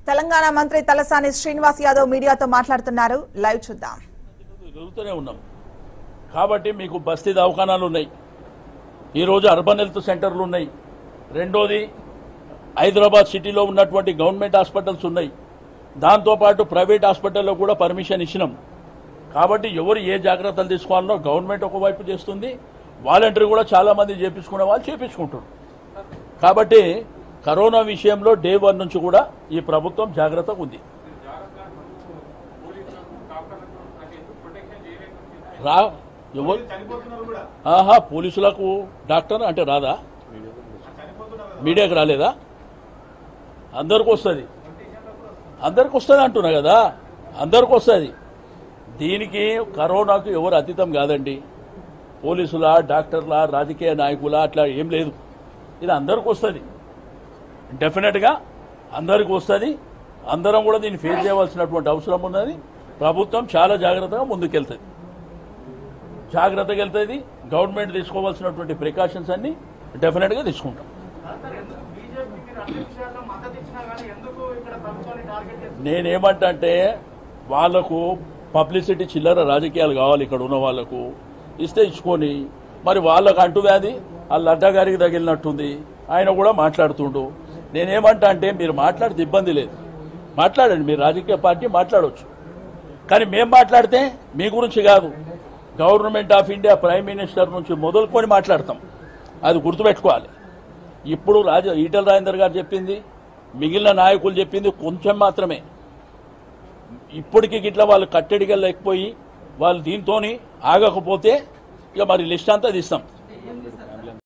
తెలంగాణ మంత్రి తలసాని శ్రీనివాస్ యాదవ్ మీడియాతో మాట్లాడుతున్నారు లైవ్ చూద్దాం తిరుగుతూనే ఉన్నాం కాబట్టి మీకు బస్తీ దవాఖానాలు ఉన్నాయి ఈరోజు అర్బన్ హెల్త్ సెంటర్లు ఉన్నాయి రెండోది హైదరాబాద్ సిటీలో ఉన్నటువంటి గవర్నమెంట్ హాస్పిటల్స్ ఉన్నాయి దాంతోపాటు ప్రైవేట్ హాస్పిటల్లో కూడా పర్మిషన్ ఇచ్చినాం కాబట్టి ఎవరు ఏ జాగ్రత్తలు తీసుకోవాలనో గవర్నమెంట్ ఒకవైపు చేస్తుంది వాలంటీర్ కూడా చాలా మంది చేపించుకునే వాళ్ళు చేపించుకుంటారు కాబట్టి కరోనా విషయంలో డే వన్ నుంచి కూడా ఈ ప్రభుత్వం జాగ్రత్తగా ఉంది రా ఎవరు ఆహా పోలీసులకు డాక్టర్ అంటే రాదా మీడియాకి రాలేదా అందరికి వస్తుంది అందరికి వస్తుంది అంటున్నా కదా అందరికి వస్తుంది దీనికి కరోనాకు ఎవరు అతీతం కాదండి పోలీసుల డాక్టర్ల రాజకీయ నాయకుల అట్లా ఏం లేదు ఇది అందరికి వస్తుంది డెఫినెట్గా అందరికి వస్తుంది అందరం కూడా దీన్ని ఫేస్ చేయవలసినటువంటి అవసరం ఉన్నది ప్రభుత్వం చాలా జాగ్రత్తగా ముందుకెళ్తుంది జాగ్రత్తగా వెళ్తుంది గవర్నమెంట్ తీసుకోవాల్సినటువంటి ప్రికాషన్స్ అన్ని డెఫినెట్గా తీసుకుంటాం బీజేపీకి అన్ని విషయాల్లో మద్దతు ఇచ్చినా కానీ ఎందుకు ఇక్కడ ప్రభుత్వాన్ని టార్గెట్ చేస్తున్నారు నేనేమంటా అంటే వాళ్ళకు పబ్లిసిటీ చిల్లర రాజకీయాలు కావాలి ఇక్కడ ఉన్న వాళ్ళకు ఇస్తే ఇచ్చుకొని మరి వాళ్ళకు అంటువ్యాధి ఆ లడ్డా గారికి తగిలినట్టుంది ఆయన కూడా మాట్లాడుతుండు నేనేమంటా అంటే మీరు మాట్లాడితే ఇబ్బంది లేదు మాట్లాడండి మీరు రాజకీయ పార్టీ మాట్లాడవచ్చు కానీ మేము మాట్లాడితే మీ గురించి కాదు government of India prime minister నుంచి మొదలుకొని మాట్లాడతాం అది గుర్తుపెట్టుకోవాలి ఇప్పుడు రాజ ఈటల రాజేందర్ గారు చెప్పింది మిగిలిన నాయకులు చెప్పింది కొంచెం మాత్రమే ఇప్పటికి గిట్ల వాళ్ళు కట్టడిగా లేకపోయి వాళ్ళు దీంతోని ఆగకపోతే ఇక మరి లిస్ట్ అంతా తీస్తాం